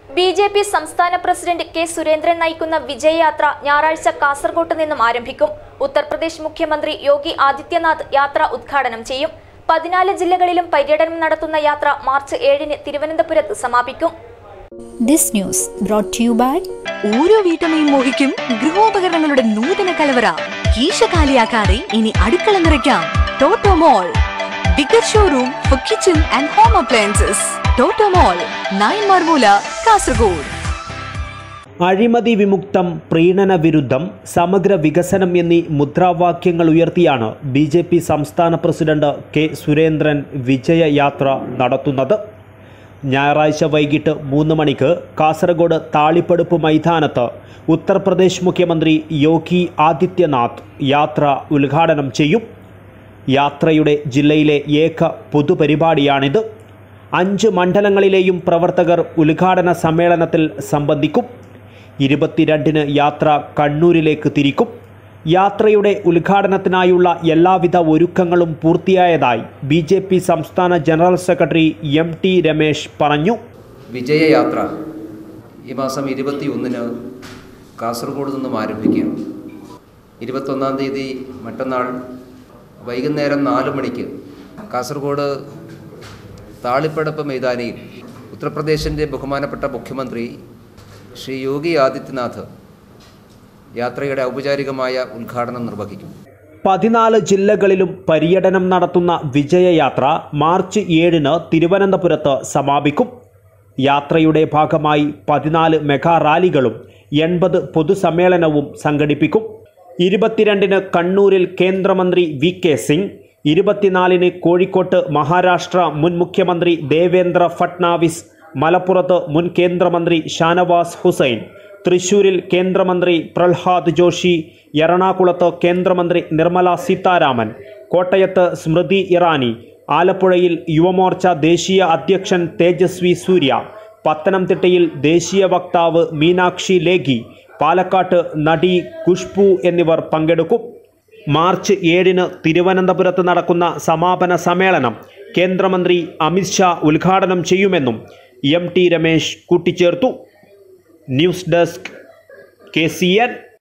B J P സംസ്ഥാന president K Surendran നയിക്കുന്ന വിജയയാത്ര ഞായറാഴ്ച കാസർഗോട്ട് നിന്നും ആരംഭിക്കും ഉത്തർപ്രദേശ് മുഖ്യമന്ത്രി യോഗി ആദിത്യനാഥ് യാത്ര ഉദ്ഘാടനം ചെയ്യും പതിനാല് ജില്ലകളിലും പര്യടനം നടത്തുന്ന യാത്ര മാർച്ച് ഏഴിന് തിരുവനന്തപുരത്ത് സമാപിക്കും This news brought to you by ഓരോ വീട്ടമ്മയും മോഹിക്കും ഗൃഹോപകരണങ്ങളുടെ നൂതന കലവറ കീശ കാലിയാക്കാതെ ഇനി അടുക്കള നിറയ്ക്കാം Toto Mall bigger showroom for kitchen and home appliances Toto Mall nine Marmoola Kasaragod അഴിമതി വിമുക്തം പ്രീണന വിരുദ്ധം സമഗ്ര വികസനം എന്നീ മുദ്രാവാക്യങ്ങൾ ഉയർത്തിയാണ് ബി ജെ പി സംസ്ഥാന പ്രസിഡന്റ് കെ സുരേന്ദ്രൻ വിജയയാത്ര നടത്തുന്നത് ഞായറാഴ്ച വൈകിട്ട് മൂന്ന് മണിക്ക് കാസർഗോഡ് താളിപ്പടുപ്പ് മൈതാനത്ത് ഉത്തർപ്രദേശ് മുഖ്യമന്ത്രി യോഗി ആദിത്യനാഥ് യാത്ര ഉദ്ഘാടനം ചെയ്യും യാത്രയുടെ ജില്ലയിലെ ഏക പൊതുപരിപാടിയാണിത് അഞ്ച് മണ്ഡലങ്ങളിലെയും പ്രവർത്തകർ ഉദ്ഘാടന സമ്മേളനത്തിൽ സംബന്ധിക്കും ഇരുപത്തിരണ്ടിന് യാത്ര കണ്ണൂരിലേക്ക് തിരിക്കും യാത്രയുടെ ഉദ്ഘാടനത്തിനായുള്ള എല്ലാവിധ ഒരുക്കങ്ങളും പൂർത്തിയായതായി ബി ജെ പി സംസ്ഥാന general secretary M T Ramesh പറഞ്ഞു വിജയയാത്ര ഈ മാസം ഇരുപത്തി ഒന്നിന് കാസർഗോഡ് നിന്നും ആരംഭിക്കുകയാണ് ഇരുപത്തൊന്നാം തീയതി മറ്റന്നാൾ വൈകുന്നേരം നാല് മണിക്ക് കാസർഗോഡ് താളിപ്പടപ്പ് മൈതാനിയിൽ ഉത്തർപ്രദേശിൻ്റെ ബഹുമാനപ്പെട്ട മുഖ്യമന്ത്രി ശ്രീ യോഗി ആദിത്യനാഥ് യാത്രയുടെ ഔപചാരികമായ ഉദ്ഘാടനം നിർവഹിക്കും പതിനാല് ജില്ലകളിലും പര്യടനം നടത്തുന്ന വിജയയാത്ര മാർച്ച് ഏഴിന് തിരുവനന്തപുരത്ത് സമാപിക്കും യാത്രയുടെ ഭാഗമായി പതിനാല് മെഗാ റാലികളും എൺപത് പൊതുസമ്മേളനവും സംഘടിപ്പിക്കും ഇരുപത്തിരണ്ടിന് കണ്ണൂരിൽ കേന്ദ്രമന്ത്രി വി കെ സിംഗ് ഇരുപത്തിനാലിന് കോഴിക്കോട്ട് മഹാരാഷ്ട്ര മുൻ മുഖ്യമന്ത്രി ദേവേന്ദ്ര ഫട്നാവിസ് മലപ്പുറത്ത് മുൻ കേന്ദ്രമന്ത്രി ഷാനവാസ് ഹുസൈൻ തൃശൂരിൽ കേന്ദ്രമന്ത്രി പ്രഹ്ലാദ് ജോഷി എറണാകുളത്ത് കേന്ദ്രമന്ത്രി നിർമ്മല സീതാരാമൻ കോട്ടയത്ത് സ്മൃതി ഇറാനി ആലപ്പുഴയിൽ യുവമോർച്ച ദേശീയ അധ്യക്ഷൻ തേജസ്വി സൂര്യ പത്തനംതിട്ടയിൽ ദേശീയ വക്താവ് മീനാക്ഷി ലേഖി പാലക്കാട്ട് നടി ഖുഷ്ബു എന്നിവർ പങ്കെടുക്കും മാർച്ച് ഏഴിന് തിരുവനന്തപുരത്ത് നടക്കുന്ന സമാപന സമ്മേളനം കേന്ദ്രമന്ത്രി അമിത്ഷാ ഉദ്ഘാടനം ചെയ്യുമെന്നും എം ടി രമേശ് കൂട്ടിച്ചേർത്തു news desk K C N